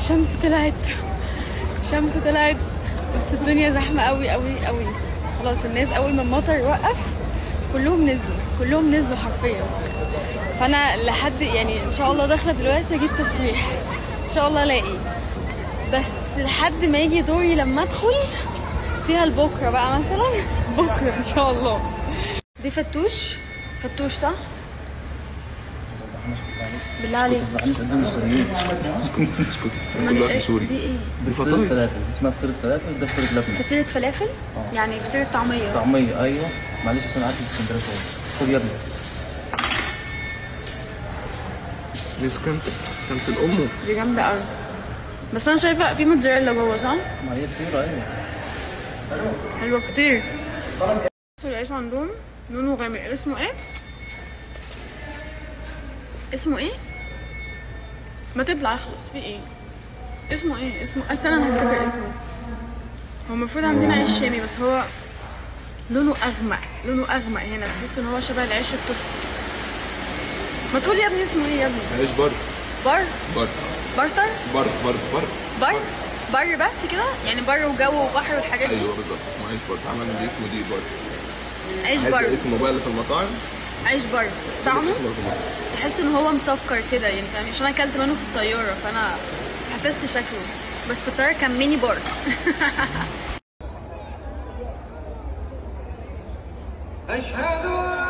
الشمس طلعت الشمس طلعت بس الدنيا زحمة قوي قوي قوي خلاص الناس أول ما المطر وقف كلهم نزلوا كلهم نزلوا حرفيا فأنا لحد يعني إن شاء الله داخلة دلوقتي أجيب تصريح إن شاء الله ألاقي بس لحد ما يجي دوري لما أدخل فيها لبكرة بقى مثلا بكرة إن شاء الله دي فتوش فتوش صح؟ بالله عليك قدام السوريين كل واحد سوري دي ايه؟ دي فطيرة فلافل دي اسمها فطيرة فلافل ده فطيرة لبنة فطيرة فلافل؟ يعني فطيرة طعمية طعمية ايوه معلش اصل انا قاعد في اسكندرية شوية خد يا ابني ميس كنسل كنسل امه دي جامدة قوي بس انا شايفة في موتزاريلا جوه صح؟ ما هي فطيرة ايوه حلوة كتير بصوا العيش عندهم لونه غامق اسمه ايه؟ اسمه ايه؟ ما تبلع اخلص في ايه؟ اسمه ايه؟ اسمه استنى انا هفتكر اسمه هو المفروض عندنا عيش شامي بس هو لونه اغمق لونه اغمق هنا تحس ان هو شبه العيش التوست ما تقول يا ابني اسمه ايه يا ابني؟ عيش بر بر بر برتر بر بر بر بر بر بس كده يعني بر وجو وبحر والحاجات دي ايوه بالظبط اسمه عيش بر عمل دي اسمه دي بر عيش عايز بر اسمه بقى اللي في المطاعم عيش بر بس طعمه اسمه في المطاعم تحس ان هو مسكر كده يعني فاهم عشان انا اكلت منه في الطياره فانا حفظت شكله بس في الطياره كان ميني بار أشهد أن